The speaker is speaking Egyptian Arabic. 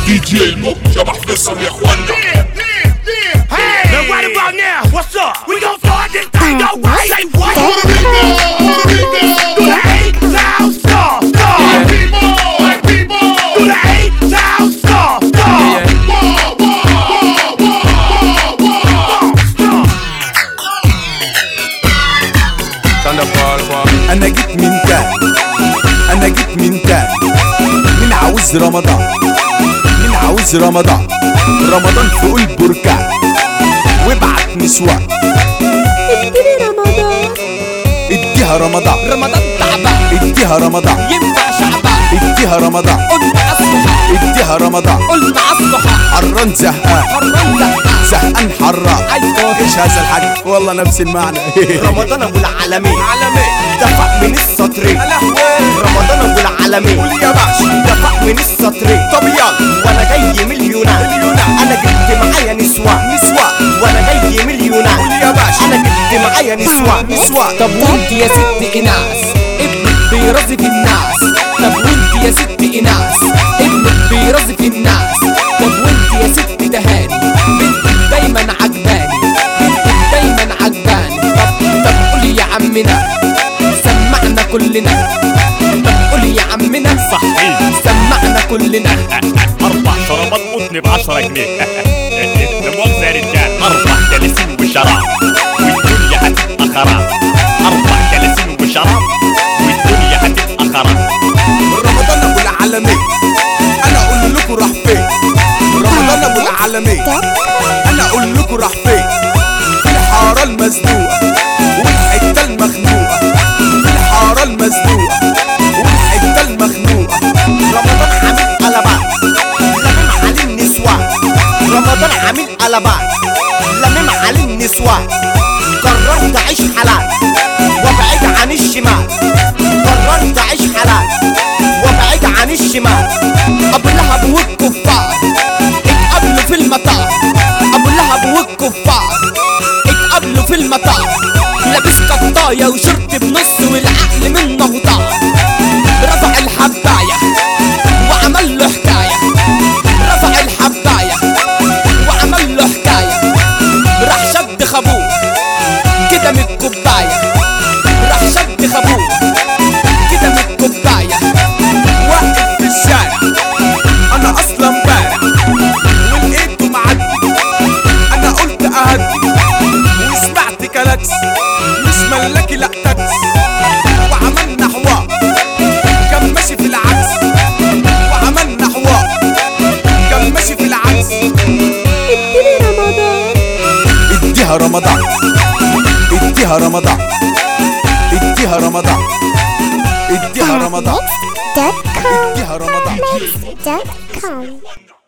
دي جي الموجة فيصل يا اخوانا Hey! Now right about now, what's up? We gon' start this thing, no way. Say what? Do the eight loud star, star. Do the eight loud star, star. انا جيت من تاني انا جيت من تاني مين عاوز رمضان مين عاوز رمضان رمضان فوق البركان وابعت نسوان اديني رمضان اديها رمضان رمضان تعبان اديها رمضان ينفع شعبان اديها رمضان قلت الصحاب اديها رمضان قلت الصحاب حران زهقان حرام زهقان زهقان حران ايوه ايش هذا الحاج والله نفس المعنى رمضان ابو العالمين عالمي دفع من السطرين رمضان ابو العالمين قول يا باشا دفع من السطرين طب يلا وانا جاي من اليونان اليونان. انا جبت معايا نسوان نسوان وانا جاي من اليونان قول يا باشا انا جبت معايا نسوان نسوان طب وانت يا ست اناس ابنك بيرازف الناس طب وانت يا ست اناس ابنك بيرازف الناس طب وانت يا ست دهاني بنتك دايما عجباني بنتك دايما عجباني طب طب قولي يا عمنا سمعنا كلنا طب قولي يا عمنا صحيح. سمعنا كلنا أربع شرابات قطن ب 10 جنيه لا مؤاخذة يا رجال أربع جلاسين وشراب والدنيا هتبقى خراب أربع جلاسين وشراب والدنيا هتبقى خراب رمضان ابو العالمين انا اقول لكم راح فين رمضان ابو العالمين انا اقول لكم راح فين في الحاره المزنوقه والحته المخنوقه في الحاره المزنوقه والحته المخنوقه رمضان عامل قلبات لمم عليه النسوان رمضان عامل قلبات لمم عليه النسوان قررت اعيش حلال وابعد عن الشمال قررت اعيش حلال وابعد عن الشمال ابو لهب والكفار اتقابلوا في المطار ابو لهب والكفار اتقابلوا في المطار لابس قطايه وشرط بنص والعقل منه طار رفع الحبايه وعمل له حكايه رفع الحبايه وعمل له حكايه راح شد خابوه كده من الكوبايه راح شد خابوه كده من الكوبايه واقف في الشارع انا اصلا بارع ولقيته معدي انا قلت اهدي وسمعت كلاكس مش ملاكي لا تاكس وعملنا حوار كان ماشي في العكس وعملنا حوار كان ماشي في العكس اديني رمضان اديها رمضان اديها رمضان اديها رمضان اديها رمضان دوت كوم اديها رمضان دوت كوم